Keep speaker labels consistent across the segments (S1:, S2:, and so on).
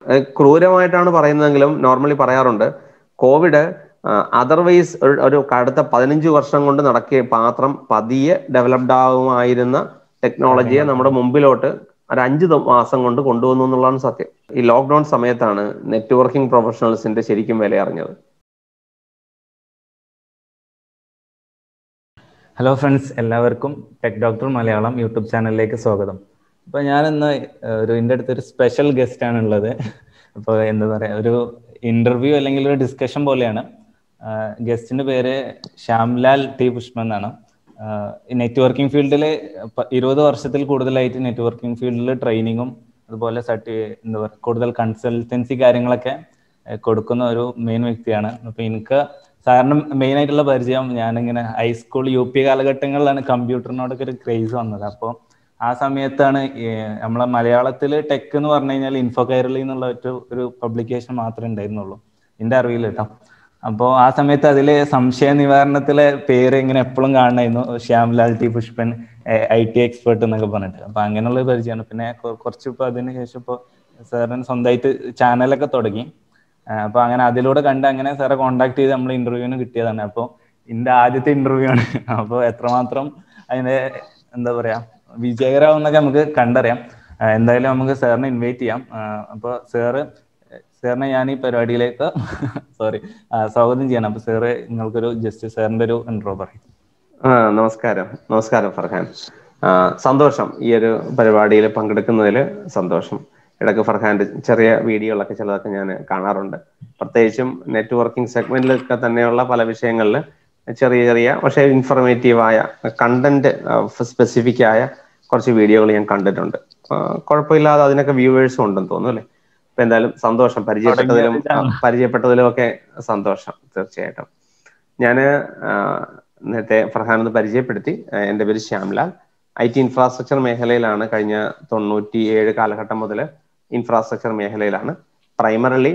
S1: ക്രൂരമായിട്ടാണ് പറയുന്നതെങ്കിലും നോർമലി പറയാറുണ്ട് COVID otherwise ഒരു അടുത്ത പതിനഞ്ച് വർഷം കൊണ്ട് നടക്കിയ പാത്രം പതിയെ ഡെവലപ്ഡ് ആവുമായിരുന്ന ടെക്നോളജിയെ നമ്മുടെ മുമ്പിലോട്ട് ഒരു അഞ്ച് മാസം കൊണ്ട് കൊണ്ടുവന്നു എന്നുള്ളതാണ് സത്യം ഈ ലോക്ക്ഡൌൺ സമയത്താണ് നെറ്റ്വർക്കിംഗ് പ്രൊഫഷണൽസിന്റെ ശരിക്കും വില അറിഞ്ഞത്
S2: ഹലോ ഫ്രണ്ട്സ് എല്ലാവർക്കും ടെക് ഡോക്ടർ മലയാളം യൂട്യൂബ് ചാനലിലേക്ക് സ്വാഗതം അപ്പോൾ ഞാനിന്ന് ഒരു എൻ്റെ അടുത്ത് ഒരു സ്പെഷ്യൽ ഗസ്റ്റ് ആണ് ഉള്ളത് അപ്പോൾ എന്താ പറയുക ഒരു ഇന്റർവ്യൂ അല്ലെങ്കിൽ ഒരു ഡിസ്കഷൻ പോലെയാണ് ഗസ്റ്റിന്റെ പേര് ശ്യാംലാൽ ടി പുഷ്പ എന്നാണ് നെറ്റ്വർക്കിംഗ് ഫീൽഡിൽ ഇരുപത് വർഷത്തിൽ കൂടുതലായിട്ട് നെറ്റ്വർക്കിംഗ് ഫീൽഡിൽ ട്രെയിനിങ്ങും അതുപോലെ സർട്ടി എന്താ പറയുക കൂടുതൽ കൺസൾട്ടൻസി കാര്യങ്ങളൊക്കെ കൊടുക്കുന്ന ഒരു മെയിൻ വ്യക്തിയാണ് അപ്പൊ എനിക്ക് സാറിന് മെയിൻ ആയിട്ടുള്ള പരിചയം ഞാനിങ്ങനെ ഹൈസ്കൂൾ യു പി കാലഘട്ടങ്ങളിലാണ് കമ്പ്യൂട്ടറിനോടൊക്കെ ഒരു ക്രേസ് വന്നത് അപ്പോൾ ആ സമയത്താണ് നമ്മളെ മലയാളത്തിൽ ടെക് എന്ന് പറഞ്ഞു കഴിഞ്ഞാൽ ഇൻഫോ കൈരളി എന്നുള്ള ഒരു ഒരു പബ്ലിക്കേഷൻ മാത്രമേ ഉണ്ടായിരുന്നുള്ളൂ എൻ്റെ അറിവിൽ കേട്ടോ അപ്പോൾ ആ സമയത്ത് അതിൽ സംശയ നിവാരണത്തിലെ പേര് ഇങ്ങനെ എപ്പോഴും കാണണമായിരുന്നു Shyamlal T Pushpan I T expert എന്നൊക്കെ പറഞ്ഞിട്ട് അപ്പൊ അങ്ങനെയുള്ള പരിചയമാണ് പിന്നെ കുറച്ച് ഇപ്പൊ അതിന് ശേഷം ഇപ്പോൾ സാറിന് സ്വന്തമായിട്ട് ചാനലൊക്കെ തുടങ്ങി അപ്പൊ അങ്ങനെ അതിലൂടെ കണ്ട് അങ്ങനെ സാറെ കോണ്ടാക്ട് ചെയ്ത് നമ്മൾ ഇന്റർവ്യൂവിന് കിട്ടിയതാണ് അപ്പോൾ എൻ്റെ ആദ്യത്തെ ഇന്റർവ്യൂ ആണ് അപ്പോൾ എത്രമാത്രം അതിന്റെ എന്താ പറയാ വിജയകരമാവുന്നൊക്കെ നമുക്ക് കണ്ടറിയാം എന്തായാലും നമുക്ക് സാറിനെ ഇൻവൈറ്റ് ചെയ്യാം അപ്പോൾ സാറ് സാറിനെ ഞാൻ ഈ പരിപാടിയിലേക്ക് സോറി സ്വാഗതം ചെയ്യണം അപ്പൊ സാറ് നിങ്ങൾക്കൊരു ജസ്റ്റ് സാറിന്റെ ഒരു ഇൻട്രോ പറയും
S1: നമസ്കാരം നമസ്കാരം ഫർഹാൻ സന്തോഷം ഈ ഒരു പരിപാടിയിൽ പങ്കെടുക്കുന്നതിൽ സന്തോഷം ഇടയ്ക്ക് ഫർഹാന്റെ ചെറിയ വീഡിയോകളൊക്കെ ചിലതൊക്കെ ഞാൻ കാണാറുണ്ട് പ്രത്യേകിച്ചും നെറ്റ്വർക്കിംഗ് സെഗ്മെന്റിലൊക്കെ തന്നെയുള്ള പല വിഷയങ്ങളിൽ ചെറിയ ചെറിയ പക്ഷേ ഇൻഫർമേറ്റീവായ കണ്ടന്റ് സ്പെസിഫിക് ആയ കുറച്ച് വീഡിയോകൾ ഞാൻ കണ്ടിട്ടുണ്ട് കുഴപ്പമില്ലാതെ അതിനൊക്കെ വ്യൂവേഴ്സും ഉണ്ടെന്ന് തോന്നുന്നു അല്ലേ അപ്പൊ എന്തായാലും സന്തോഷം പരിചയപ്പെട്ടതിലും പരിചയപ്പെട്ടതിലും ഒക്കെ സന്തോഷം തീർച്ചയായിട്ടും ഞാന് നേരത്തെ ഫർഹാൻ ഒന്ന് പരിചയപ്പെടുത്തി എൻ്റെ പേര് ശ്യാംലാൽ ഐ ടി ഇൻഫ്രാസ്ട്രക്ചർ മേഖലയിലാണ് കഴിഞ്ഞ തൊണ്ണൂറ്റി ഏഴ് കാലഘട്ടം മുതൽ ഇൻഫ്രാസ്ട്രക്ചർ മേഖലയിലാണ് primarily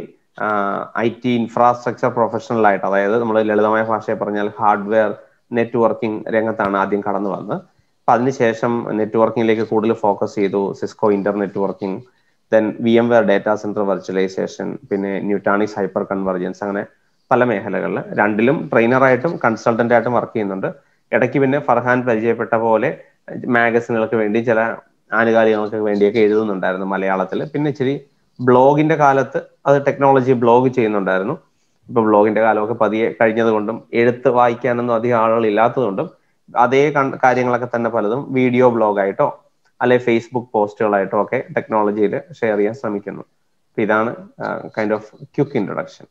S1: I T infrastructure professional ആയിട്ട് അതായത് നമ്മൾ ലളിതമായ ഭാഷയെ പറഞ്ഞാൽ ഹാർഡ്വെയർ നെറ്റ്വർക്കിംഗ് രംഗത്താണ് ആദ്യം കടന്നു വന്നത് അപ്പൊ അതിനുശേഷം നെറ്റ്വർക്കിംഗിലേക്ക് കൂടുതൽ ഫോക്കസ് ചെയ്തു Cisco internetworking then VMware data centre virtualisation പിന്നെ ന്യൂട്ടാണിക്സ് ഹൈപ്പർ കൺവർജൻസ് അങ്ങനെ പല മേഖലകളിൽ രണ്ടിലും ട്രെയിനറായിട്ടും കൺസൾട്ടന്റ് ആയിട്ടും വർക്ക് ചെയ്യുന്നുണ്ട് ഇടയ്ക്ക് പിന്നെ ഫർഹാൻ പരിചയപ്പെട്ട പോലെ മാഗസിനുകൾക്ക് വേണ്ടി ചില ആനുകാലികങ്ങൾക്ക് വേണ്ടിയൊക്കെ എഴുതുന്നുണ്ടായിരുന്നു മലയാളത്തിൽ പിന്നെ ഇച്ചിരി ബ്ലോഗിന്റെ കാലത്ത് അത് ടെക്നോളജി ബ്ലോഗ് ചെയ്യുന്നുണ്ടായിരുന്നു ഇപ്പൊ ബ്ലോഗിന്റെ കാലമൊക്കെ പതിയെ കഴിഞ്ഞത് കൊണ്ടും എഴുത്ത് വായിക്കാനൊന്നും അധികം ആളുകൾ ഇല്ലാത്തതുകൊണ്ടും അതേ കാര്യങ്ങളൊക്കെ തന്നെ പലതും വീഡിയോ ബ്ലോഗായിട്ടോ അല്ലെ ഫേസ്ബുക്ക് പോസ്റ്റുകളായിട്ടോ ഒക്കെ ടെക്നോളജിയിൽ ഷെയർ ചെയ്യാൻ ശ്രമിക്കുന്നു ഇതാണ് kind of quick introduction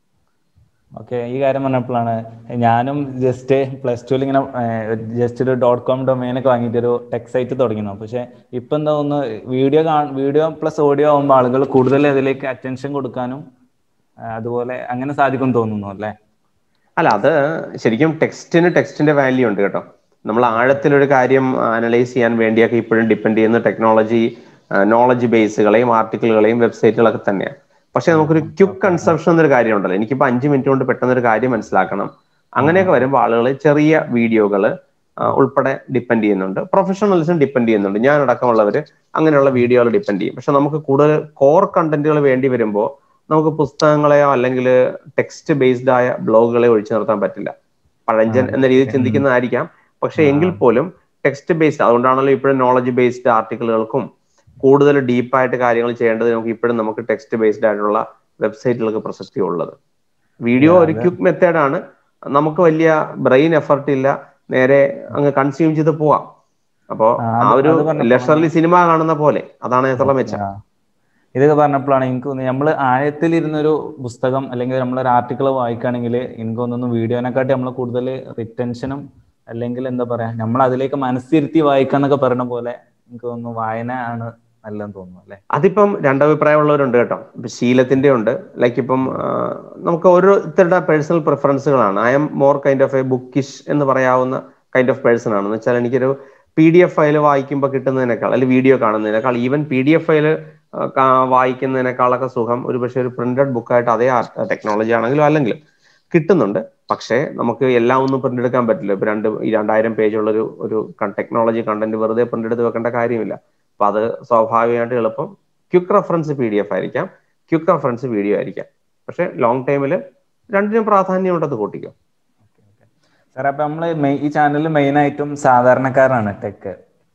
S2: okay ഈ കാര്യം പറഞ്ഞപ്പോഴാണ് ഞാനും ജസ്റ്റ് പ്ലസ് ടുവിൽ ഇങ്ങനെ ജസ്റ്റ് ഒരു ഡോട്ട് കോം ഡൊമൈനൊക്കെ വാങ്ങിയിട്ട് ഒരു ടെക് സൈറ്റ് തുടങ്ങിയിരുന്നു പക്ഷെ ഇപ്പൊ എന്താ ഒന്ന് വീഡിയോ വീഡിയോ പ്ലസ് ഓഡിയോ ആകുമ്പോൾ ആളുകൾ കൂടുതൽ അതിലേക്ക് അറ്റൻഷൻ കൊടുക്കാനും അതുപോലെ അങ്ങനെ സാധിക്കും തോന്നുന്നു അല്ലേ
S1: അല്ല അത് ശരിക്കും ടെക്സ്റ്റിന് ടെക്സ്റ്റിന്റെ വാല്യൂ ഉണ്ട് കേട്ടോ നമ്മൾ ആഴത്തിലൊരു കാര്യം അനലൈസ് ചെയ്യാൻ വേണ്ടിയൊക്കെ ഇപ്പോഴും ഡിപ്പെൻഡ് ചെയ്യുന്ന ടെക്നോളജി നോളജ് ബേസുകളെയും ആർട്ടിക്കിളുകളെയും വെബ്സൈറ്റുകളൊക്കെ തന്നെയാണ് പക്ഷെ നമുക്കൊരു ക്യുക്ക് കൺസെപ്ഷൻ എന്നൊരു കാര്യം ഉണ്ടല്ലോ എനിക്കിപ്പോ അഞ്ച് മിനിറ്റ് കൊണ്ട് പെട്ടെന്ന് ഒരു കാര്യം മനസ്സിലാക്കണം അങ്ങനെയൊക്കെ വരുമ്പോൾ ആളുകൾ ചെറിയ വീഡിയോകൾ ഉൾപ്പെടെ ഡിപ്പെൻഡ് ചെയ്യുന്നുണ്ട് പ്രൊഫഷണൽസും ഡിപ്പെൻഡ് ചെയ്യുന്നുണ്ട് ഞാൻ അടക്കമുള്ളവർ അങ്ങനെയുള്ള വീഡിയോകൾ ഡിപ്പെൻഡ് ചെയ്യും പക്ഷെ നമുക്ക് കൂടുതൽ കോർ കണ്ടന്റുകൾ വേണ്ടി വരുമ്പോൾ നമുക്ക് പുസ്തകങ്ങളെയോ അല്ലെങ്കിൽ ടെക്സ്റ്റ് ബേസ്ഡ് ആയ ബ്ലോഗുകളെ ഒഴിച്ചു നിർത്താൻ പറ്റില്ല പഴഞ്ചൻ എന്ന രീതിയിൽ ചിന്തിക്കുന്നതായിരിക്കാം പക്ഷെ എങ്കിൽ പോലും ടെക്സ്റ്റ് ബേസ്ഡ് അതുകൊണ്ടാണല്ലോ ഇപ്പോഴും നോളജ് ബേസ്ഡ് ആർട്ടിക്കിളുകൾക്കും കൂടുതൽ ഡീപ്പായിട്ട് കാര്യങ്ങൾ ചെയ്യേണ്ടത് നമുക്ക് ഇപ്പോഴും നമുക്ക് ടെക്സ്റ്റ് ബേസ്ഡ് ആയിട്ടുള്ള വെബ്സൈറ്റുകൾക്ക് പ്രസക്തി ഉള്ളത് വീഡിയോ ഒരു ക്യുക്ക് മെത്തേഡാണ് നമുക്ക് വലിയ ബ്രെയിൻ എഫർട്ട് ഇല്ല നേരെ അങ്ങ് കൺസ്യൂം ചെയ്ത് പോവാം അപ്പോ ആ ഒരു ലക്ഷർലി സിനിമ കാണുന്ന പോലെ അതാണ് എത്ര മെച്ചം
S2: ഇതൊക്കെ പറഞ്ഞപ്പോഴാണ് എനിക്ക് തോന്നുന്നത് നമ്മൾ ആഴത്തിലിരുന്നൊരു പുസ്തകം അല്ലെങ്കിൽ നമ്മളൊരു ആർട്ടിക്കിൾ വായിക്കുകയാണെങ്കിൽ എനിക്ക് തോന്നുന്നു വീഡിയോനെക്കാട്ടി നമ്മൾ കൂടുതൽ റിറ്റൻഷനും അല്ലെങ്കിൽ എന്താ പറയാ നമ്മൾ അതിലേക്ക് മനസ്സിരുത്തി വായിക്കാന്നൊക്കെ പറയുന്ന പോലെ എനിക്ക് തോന്നുന്നു വായന ആണ് നല്ലതെന്ന് തോന്നുന്നു അല്ലെ
S1: അതിപ്പം രണ്ടഭിപ്രായമുള്ളവരുണ്ട് കേട്ടോ ഇപ്പൊ ശീലത്തിന്റെ ഉണ്ട് ലൈക്ക് ഇപ്പം നമുക്ക് ഓരോരുത്തരുടെ പേഴ്സണൽ പ്രിഫറൻസുകളാണ് I'm more kind of a bookish എന്ന് പറയാവുന്ന കൈൻഡ് ഓഫ് പേഴ്സൺ ആണ് എന്ന് വെച്ചാൽ എനിക്കൊരു പി ഡി എഫ് ഫയൽ വായിക്കുമ്പോൾ കിട്ടുന്നതിനേക്കാൾ അല്ലെങ്കിൽ വീഡിയോ കാണുന്നതിനേക്കാൾ even P D F file വായിക്കുന്നതിനേക്കാളൊക്കെ സുഖം ഒരു പക്ഷേ ഒരു പ്രിന്റഡ് ബുക്കായിട്ട് അതേ ടെക്നോളജി ആണെങ്കിലും അല്ലെങ്കിൽ കിട്ടുന്നുണ്ട് പക്ഷേ നമുക്ക് എല്ലാം ഒന്നും പ്രിന്റ് എടുക്കാൻ പറ്റില്ല ഇപ്പൊ രണ്ട് ഈ രണ്ടായിരം പേജുള്ള ഒരു ഒരു ടെക്നോളജി കണ്ടന്റ് വെറുതെ പ്രിന്റ് എടുത്ത് വെക്കേണ്ട കാര്യമില്ല അപ്പൊ അത് സ്വാഭാവികമായിട്ട് എളുപ്പം quick reference P D F ആയിരിക്കാം ക്വിക്ക് റെഫറൻസ് വീഡിയോ ആയിരിക്കാം പക്ഷെ ലോങ് ടൈമിൽ രണ്ടിനും പ്രാധാന്യമുണ്ടത് കൂട്ടിക്കോ
S2: സാർ അപ്പൊ നമ്മള് ഈ ചാനലിൽ മെയിൻ ആയിട്ടും സാധാരണക്കാരാണ് ടെക്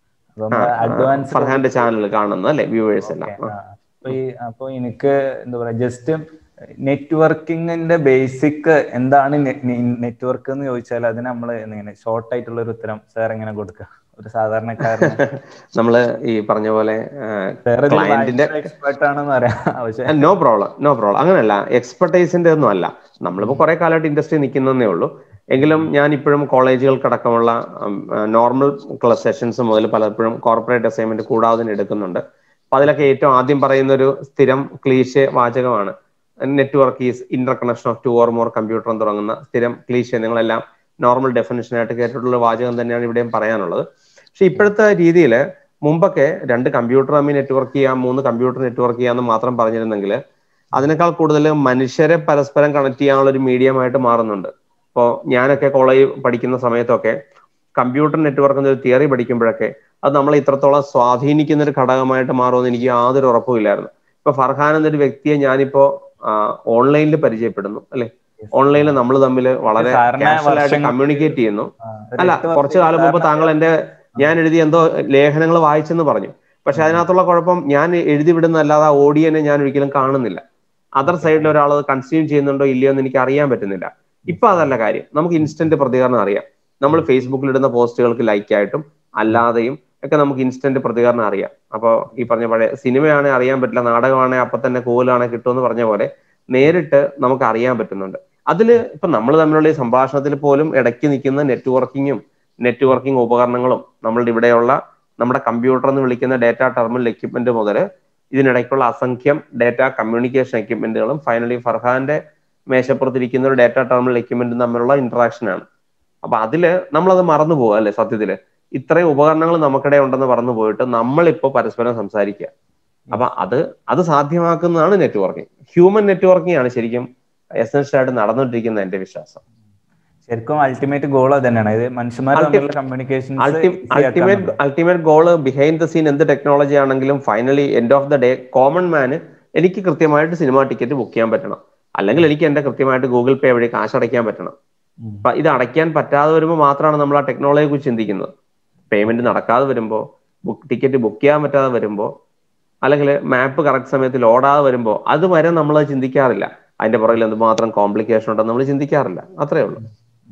S2: അഡ്വാൻസ്
S1: ഫർഹാന്റെ ചാനൽ കാണുന്ന അല്ലെ വ്യൂവേഴ്സ് എല്ലാം
S2: അപ്പൊ ഈ അപ്പൊ എനിക്ക് എന്താ പറയാ ജസ്റ്റ് നെറ്റ്വർക്കിങ്ങിന്റെ ബേസിക് എന്താണ് നെറ്റ്വർക്ക് എന്ന് ചോദിച്ചാൽ അതിന് നമ്മൾ എങ്ങനെ ഷോർട്ട് ആയിട്ടുള്ള ഒരു ഉത്തരം സാർ എങ്ങനെ കൊടുക്കുക ഒരു സാധാരണക്കാരൻ
S1: നമ്മള് ഈ പറഞ്ഞ പോലെ ക്ലയന്റിന്റെ
S2: എക്സ്പെർട്ട് ആണെന്ന് പറയാം
S1: നോ പ്രോബ്ലം നോ പ്രോബ്ലം അങ്ങനെയല്ല എക്സ്പെർട്ടൈസിന്റെ ഒന്നും അല്ല നമ്മളിപ്പോ കുറെ കാലമായിട്ട് ഇൻഡസ്ട്രി നിൽക്കുന്നതേ ഉള്ളൂ എങ്കിലും ഞാൻ ഇപ്പോഴും കോളേജുകൾക്കടക്കമുള്ള നോർമൽ ക്ലാസ് സെഷൻസ് മുതൽ പലപ്പോഴും കോർപ്പറേറ്റ് അസൈൻമെന്റ് കൂടാതെ എടുക്കുന്നുണ്ട് അപ്പൊ അതിലൊക്കെ ഏറ്റവും ആദ്യം പറയുന്ന ഒരു സ്ഥിരം ക്ലീശ വാചകമാണ് network is interconnection of two or more computer എന്ന് തുടങ്ങുന്ന സ്ഥിരം ക്ലീശ നിങ്ങളെല്ലാം നോർമൽ ഡെഫിനേഷൻ ആയിട്ട് കേട്ടിട്ടുള്ള വാചകം തന്നെയാണ് ഇവിടെയും പറയാനുള്ളത് പക്ഷെ ഇപ്പോഴത്തെ രീതിയിൽ മുമ്പൊക്കെ രണ്ട് കമ്പ്യൂട്ടർ തമ്മിൽ നെറ്റ്വർക്ക് ചെയ്യാം മൂന്ന് കമ്പ്യൂട്ടർ നെറ്റ്വർക്ക് ചെയ്യാമെന്ന് മാത്രം പറഞ്ഞിരുന്നെങ്കിൽ അതിനേക്കാൾ കൂടുതൽ മനുഷ്യരെ പരസ്പരം കണക്ട് ചെയ്യാനുള്ള ഒരു മീഡിയമായിട്ട് മാറുന്നുണ്ട് ഇപ്പോൾ ഞാനൊക്കെ കോളേജ് പഠിക്കുന്ന സമയത്തൊക്കെ കമ്പ്യൂട്ടർ നെറ്റ്വർക്ക് എന്നൊരു തിയറി പഠിക്കുമ്പോഴൊക്കെ അത് നമ്മളെ ഇത്രത്തോളം സ്വാധീനിക്കുന്ന ഒരു ഘടകമായിട്ട് മാറുമെന്ന് എനിക്ക് യാതൊരു ഉറപ്പുമില്ലായിരുന്നു ഇപ്പൊ ഫർഹാൻ എന്നൊരു വ്യക്തിയെ ഞാനിപ്പോ ഓൺലൈനിൽ പരിചയപ്പെടുന്നു അല്ലെ ഓൺലൈനിൽ നമ്മൾ തമ്മിൽ വളരെ കാഷ്വലായിട്ട് കമ്മ്യൂണിക്കേറ്റ് ചെയ്യുന്നു അല്ല കുറച്ചു കാലം മുമ്പ് താങ്കൾ എന്റെ ഞാൻ എഴുതിയ എന്തോ ലേഖനങ്ങൾ വായിച്ചെന്ന് പറഞ്ഞു പക്ഷെ അതിനകത്തുള്ള കുഴപ്പം ഞാൻ എഴുതി വിടുന്നല്ലാതെ ആ ഓഡിയനെ ഞാൻ ഒരിക്കലും കാണുന്നില്ല അതർ സൈഡിൽ ഒരാൾ അത് കൺസ്യൂം ചെയ്യുന്നുണ്ടോ ഇല്ലയോ എന്ന് എനിക്ക് അറിയാൻ പറ്റുന്നില്ല ഇപ്പൊ അതല്ല കാര്യം നമുക്ക് ഇൻസ്റ്റന്റ് പ്രതികരണം അറിയാം നമ്മൾ ഫേസ്ബുക്കിൽ ഇടുന്ന പോസ്റ്റുകൾക്ക് ലൈക്ക് ആയിട്ടും അല്ലാതെയും ഒക്കെ നമുക്ക് ഇൻസ്റ്റന്റ് പ്രതികരണം അറിയാം അപ്പോൾ ഈ പറഞ്ഞ പഴയ സിനിമയാണെ അറിയാൻ പറ്റില്ല നാടകമാണെ അപ്പൊ തന്നെ കൂലാണെ കിട്ടുമെന്ന് പറഞ്ഞ പോലെ നേരിട്ട് നമുക്ക് അറിയാൻ പറ്റുന്നുണ്ട് അതിൽ ഇപ്പൊ നമ്മൾ തമ്മിലുള്ള ഈ സംഭാഷണത്തിൽ പോലും ഇടയ്ക്ക് നിൽക്കുന്ന നെറ്റ്വർക്കിങ്ങും നെറ്റ്വർക്കിംഗ് ഉപകരണങ്ങളും നമ്മളുടെ ഇവിടെയുള്ള നമ്മുടെ കമ്പ്യൂട്ടർ എന്ന് വിളിക്കുന്ന ഡേറ്റ ടെർമിനൽ എക്യുപ്മെന്റ് മുതൽ ഇതിനിടയ്ക്കുള്ള അസംഖ്യം ഡേറ്റ കമ്മ്യൂണിക്കേഷൻ എക്യുപ്മെന്റുകളും ഫൈനലി ഫർഹാന്റെ മേശപ്പുറത്തിരിക്കുന്ന ഒരു ഡേറ്റ ടെർമിനൽ എക്യുപ്മെന്റും തമ്മിലുള്ള ഇന്ററാക്ഷൻ ആണ് അപ്പൊ അതില് നമ്മളത് മറന്നു പോകുക അല്ലെ സത്യത്തില് ഇത്രയും ഉപകരണങ്ങൾ നമുക്കിടെ ഉണ്ടെന്ന് പറഞ്ഞു പോയിട്ട് നമ്മളിപ്പോ പരസ്പരം സംസാരിക്കുക അപ്പൊ അത് അത് സാധ്യമാക്കുന്നതാണ് നെറ്റ്വർക്കിംഗ് ഹ്യൂമൻ നെറ്റ്വർക്കിംഗ് ആണ് ശരിക്കും എസൻഷ്യൽ ആയിട്ട് നടന്നുകൊണ്ടിരിക്കുന്ന എന്റെ വിശ്വാസം
S2: ശരിക്കും അൾട്ടിമേറ്റ് ഗോൾ അത് തന്നെയാണ് ഇത് മനുഷ്യന്മാർ communication
S1: ultimate ultimate goal behind the scene എന്ത് ടെക്നോളജി ആണെങ്കിലും finally end of the day common man എനിക്ക് കൃത്യമായിട്ട് സിനിമ ടിക്കറ്റ് ബുക്ക് ചെയ്യാൻ പറ്റണം അല്ലെങ്കിൽ എനിക്ക് എന്റെ കൃത്യമായിട്ട് ഗൂഗിൾ പേ വഴി കാശ് അടയ്ക്കാൻ പറ്റണം അപ്പൊ ഇത് അടയ്ക്കാൻ പറ്റാതെ വരുമ്പോൾ മാത്രമാണ് നമ്മൾ ആ ടെക്നോളജിയെ കുറിച്ച് ചിന്തിക്കുന്നത് പേയ്മെന്റ് നടക്കാതെ വരുമ്പോൾ ബുക്ക് ടിക്കറ്റ് ബുക്ക് ചെയ്യാൻ പറ്റാതെ വരുമ്പോൾ അല്ലെങ്കിൽ മാപ്പ് കറക്റ്റ് സമയത്ത് ലോഡാതെ വരുമ്പോൾ അതുവരെ നമ്മൾ ചിന്തിക്കാറില്ല അതിന്റെ പുറകിൽ എന്തുമാത്രം കോംപ്ലിക്കേഷൻ ഉണ്ടെന്ന് നമ്മൾ ചിന്തിക്കാറില്ല അത്രേ ഉള്ളൂ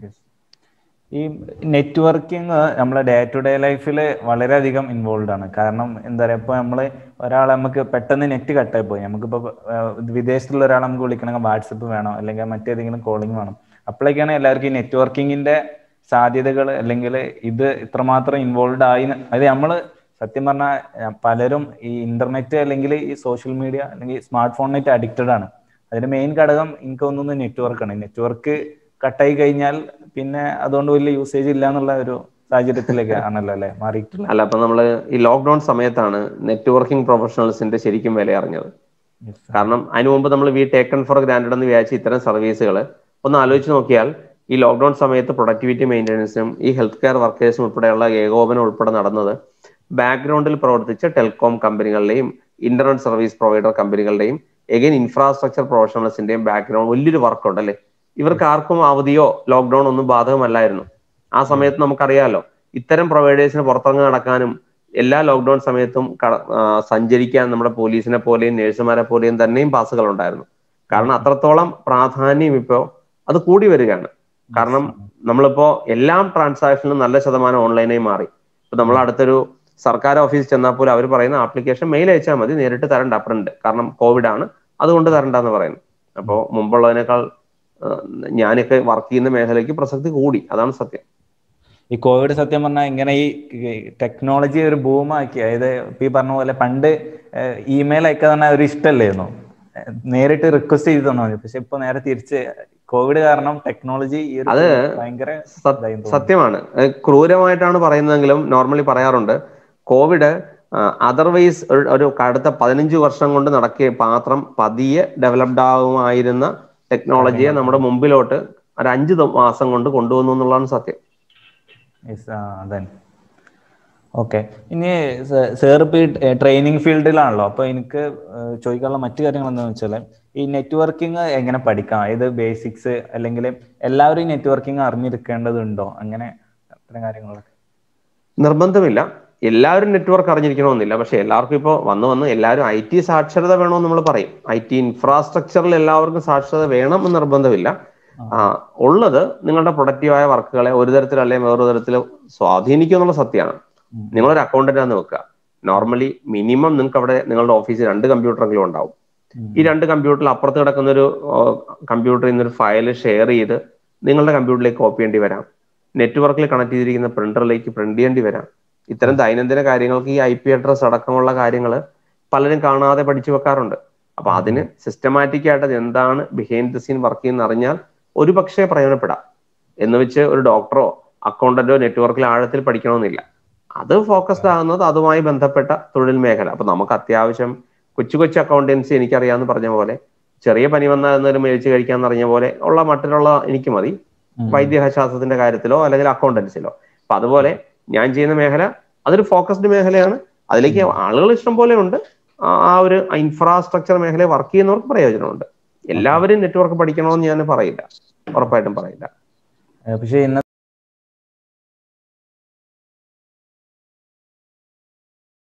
S2: ഈ നെറ്റ്വർക്കിംഗ് നമ്മളെ ഡേ ടു ഡേ ലൈഫിൽ വളരെയധികം ഇൻവോൾവ് ആണ് കാരണം എന്താ പറയുക ഇപ്പോൾ നമ്മൾ ഒരാൾ നമുക്ക് പെട്ടെന്ന് നെറ്റ് കട്ടായി പോയി നമുക്കിപ്പോൾ വിദേശത്തുള്ള ഒരാൾ നമുക്ക് വിളിക്കണമെങ്കിൽ വാട്സപ്പ് വേണം അല്ലെങ്കിൽ മറ്റേതെങ്കിലും കോളിംഗ് വേണം അപ്പോഴേക്കാണ് എല്ലാവർക്കും ഈ നെറ്റ്വർക്കിങ്ങിന്റെ സാധ്യതകൾ അല്ലെങ്കിൽ ഇത് ഇത്രമാത്രം ഇൻവോൾവ് ആയി അത് നമ്മൾ സത്യം പറഞ്ഞാൽ പലരും ഈ ഇന്റർനെറ്റ് അല്ലെങ്കിൽ ഈ സോഷ്യൽ മീഡിയ അല്ലെങ്കിൽ സ്മാർട്ട് ഫോണിനായിട്ട് അഡിക്റ്റഡ് ആണ് അതിന്റെ മെയിൻ ഘടകം എനിക്ക് തോന്നുന്നു നെറ്റ്വർക്കാണ് നെറ്റ്വർക്ക് കട്ടായി കഴിഞ്ഞാൽ പിന്നെ അതുകൊണ്ട് വലിയ യൂസേജ് ഇല്ല എന്നുള്ള ഒരു സാഹചര്യത്തിലേക്ക് ആണല്ലോ അല്ലെ മാറിയിട്ടുള്ളത്
S1: അല്ല അപ്പൊ നമ്മള് ഈ ലോക്ക്ഡൌൺ സമയത്താണ് നെറ്റ്വർക്കിംഗ് പ്രൊഫഷണൽസിന്റെ ശരിക്കും വില അറിഞ്ഞത് കാരണം അതിനു മുമ്പ് നമ്മൾ വി ടേക്കൺ ഫോർ ഗ്രാൻഡഡ് എന്ന് വിചാരിച്ച ഇത്തരം സർവീസുകൾ ഒന്ന് ആലോചിച്ച് നോക്കിയാൽ ഈ ലോക്ക്ഡൌൺ സമയത്ത് പ്രൊഡക്ടിവിറ്റി മെയിൻ്റനൻസിനും ഈ ഹെൽത്ത് കെയർ വർക്കേഴ്സും ഉൾപ്പെടെയുള്ള ഏകോപനം ഉൾപ്പെടെ നടന്നത് ബാക്ക്ഗ്രൗണ്ടിൽ പ്രവർത്തിച്ച ടെലികോം കമ്പനികളുടെയും ഇന്റർനെറ്റ് സർവീസ് പ്രൊവൈഡർ കമ്പനികളുടെയും എഗൈൻ ഇൻഫ്രാസ്ട്രക്ചർ പ്രൊഫഷണൽസിന്റെയും ബാക്ക്ഗ്രൗണ്ട് വലിയൊരു വർക്ക് ഉണ്ട് അല്ലേ ഇവർക്ക് ആർക്കും അവധിയോ ലോക്ക്ഡൌൺ ഒന്നും ബാധകമല്ലായിരുന്നു ആ സമയത്ത് നമുക്കറിയാലോ ഇത്തരം പ്രൊവൈഡേഴ്സിന് പുറത്തിറങ്ങി നടക്കാനും എല്ലാ ലോക്ക്ഡൌൺ സമയത്തും സഞ്ചരിക്കാൻ നമ്മുടെ പോലീസിനെ പോലെയും നഴ്സുമാരെ പോലെയും തന്നെയും പാസുകൾ ഉണ്ടായിരുന്നു കാരണം അത്രത്തോളം പ്രാധാന്യം ഇപ്പോ അത് കൂടി വരികയാണ് കാരണം നമ്മളിപ്പോ എല്ലാം ട്രാൻസാക്ഷനും നല്ല ശതമാനം ഓൺലൈനായി മാറി ഇപ്പൊ നമ്മൾ അടുത്തൊരു സർക്കാർ ഓഫീസിൽ ചെന്നാൽ പോലും അവർ പറയുന്ന ആപ്ലിക്കേഷൻ മെയിൽ അയച്ചാൽ മതി നേരിട്ട് തരണ്ട അപ്പുറണ്ട് കാരണം കോവിഡ് ആണ് അതുകൊണ്ട് തരണ്ടെന്ന് പറയുന്നു അപ്പോൾ മുമ്പുള്ളതിനേക്കാൾ ഞാനൊക്കെ വർക്ക് ചെയ്യുന്ന മേഖലയ്ക്ക് പ്രസക്തി കൂടി അതാണ് സത്യം
S2: ഈ കോവിഡ് സത്യം പറഞ്ഞാൽ ഇങ്ങനെ ഈ ടെക്നോളജി ഒരു ബൂമാക്കി അതായത് ഇപ്പൊ ഈ പറഞ്ഞ പോലെ പണ്ട് ഇമെയിൽ അയക്കാൻ തന്നെ ഒരു ഇഷ്ടമല്ലായിരുന്നു നേരിട്ട് റിക്വസ്റ്റ് ചെയ്ത് തന്നാൽ മതി പക്ഷെ ഇപ്പൊ നേരെ തിരിച്ച് കോവിഡ് കാരണം ടെക്നോളജി
S1: അത്
S2: ഭയങ്കര
S1: സത്യമാണ് ക്രൂരമായിട്ടാണ് പറയുന്നതെങ്കിലും നോർമലി പറയാറുണ്ട് കോവിഡ് അതർവൈസ് ഒരു അടുത്ത പതിനഞ്ച് വർഷം കൊണ്ട് നടക്കിയ പാത്രം പതിയെ ഡെവലപ്ഡ് ആവുമായിരുന്ന ടെക്നോളജിയെ നമ്മുടെ മുമ്പിലോട്ട് ഒരു അഞ്ച് മാസം കൊണ്ട് കൊണ്ടുവന്നു എന്നുള്ളതാണ് സത്യം
S2: അതെ ഓക്കെ ഇനി സാർ ഇപ്പോൾ ഈ ട്രെയിനിങ് ഫീൽഡിലാണല്ലോ അപ്പോൾ എനിക്ക് ചോദിക്കാനുള്ള മറ്റു കാര്യങ്ങൾ എന്താണെന്ന് വെച്ചാൽ ഈ നെറ്റ്വർക്കിംഗ് എങ്ങനെ പഠിക്കാം ഇത് ബേസിക്സ് അല്ലെങ്കിൽ എല്ലാവരും ഈ നെറ്റ്വർക്കിംഗ് അറിഞ്ഞിരിക്കേണ്ടതുണ്ടോ അങ്ങനെ അത്തരം കാര്യങ്ങളൊക്കെ
S1: നിർബന്ധമില്ല എല്ലാവരും നെറ്റ്വർക്ക് അറിഞ്ഞിരിക്കണമെന്നില്ല പക്ഷെ എല്ലാവർക്കും ഇപ്പോൾ വന്ന് വന്ന് എല്ലാവരും ഐ ടി സാക്ഷരത വേണമെന്ന് നമ്മൾ പറയും ഐ ടി ഇൻഫ്രാസ്ട്രക്ചറിൽ എല്ലാവർക്കും സാക്ഷരത വേണം എന്ന് നിർബന്ധമില്ല ആ, ഉള്ളത് നിങ്ങളുടെ പ്രൊഡക്റ്റീവായ വർക്കുകളെ ഒരു തരത്തിൽ അല്ലെങ്കിൽ വേറൊരു തരത്തിൽ സ്വാധീനിക്കും എന്നുള്ള സത്യമാണ് നിങ്ങളൊരു അക്കൗണ്ടന്റ് ആണെന്ന് വെക്കുക നോർമലി മിനിമം നിങ്ങൾക്ക് അവിടെ നിങ്ങളുടെ ഓഫീസിൽ രണ്ട് കമ്പ്യൂട്ടറെങ്കിലും ഉണ്ടാവും ഈ രണ്ട് കമ്പ്യൂട്ടറിൽ അപ്പുറത്ത് കിടക്കുന്ന ഒരു കമ്പ്യൂട്ടറിൽ നിന്ന് ഒരു ഫയൽ ഷെയർ ചെയ്ത് നിങ്ങളുടെ കമ്പ്യൂട്ടറിലേക്ക് കോപ്പി ചെയ്യേണ്ടി വരാം നെറ്റ്വർക്കിൽ കണക്ട് ചെയ്തിരിക്കുന്ന പ്രിന്ററിലേക്ക് പ്രിന്റ് ചെയ്യേണ്ടി വരാം ഇത്തരം ദൈനംദിന കാര്യങ്ങൾക്ക് ഈ ഐ പി അഡ്രസ് അടക്കമുള്ള കാര്യങ്ങൾ പലരും കാണാതെ പഠിച്ചു വെക്കാറുണ്ട് അപ്പൊ അതിന് സിസ്റ്റമാറ്റിക് ആയിട്ട് അത് എന്താണ് ബിഹൈൻഡ് ദ സീൻ വർക്ക് ചെയ്യുന്ന അറിഞ്ഞാൽ ഒരു പക്ഷേ പ്രയോജനപ്പെടാം എന്ന് വെച്ച് ഒരു ഡോക്ടറോ അക്കൗണ്ടന്റോ നെറ്റ്വർക്കിൽ ആഴത്തിൽ പഠിക്കണമെന്നില്ല അത് ഫോക്കസ്ഡ് ആകുന്നത് അതുമായി ബന്ധപ്പെട്ട തൊഴിൽ മേഖല അപ്പൊ നമുക്ക് അത്യാവശ്യം കൊച്ചു കൊച്ചു അക്കൗണ്ടൻസി എനിക്കറിയാമെന്ന് പറഞ്ഞ പോലെ ചെറിയ പനി വന്നാൽ എന്നൊരു മേടിച്ച് കഴിക്കാന്ന് അറിഞ്ഞ പോലെ ഉള്ള മട്ടിലുള്ള എനിക്ക് മതി വൈദ്യശാസ്ത്രത്തിന്റെ കാര്യത്തിലോ അല്ലെങ്കിൽ അക്കൗണ്ടൻസിലോ അപ്പൊ അതുപോലെ ഞാൻ ചെയ്യുന്ന മേഖല അതൊരു ഫോക്കസ്ഡ് മേഖലയാണ് അതിലേക്ക് ആളുകൾ ഇഷ്ടം പോലെ ഉണ്ട് ആ- ആ ഒരു ഇൻഫ്രാസ്ട്രക്ചർ മേഖലയിൽ വർക്ക് ചെയ്യുന്നവർക്ക് പ്രയോജനമുണ്ട് എല്ലാവരും നെറ്റ്വർക്ക് പഠിക്കണമെന്ന് ഞാൻ പറയില്ല ഉറപ്പായിട്ടും പറയില്ല
S2: പക്ഷേ ഇന്ന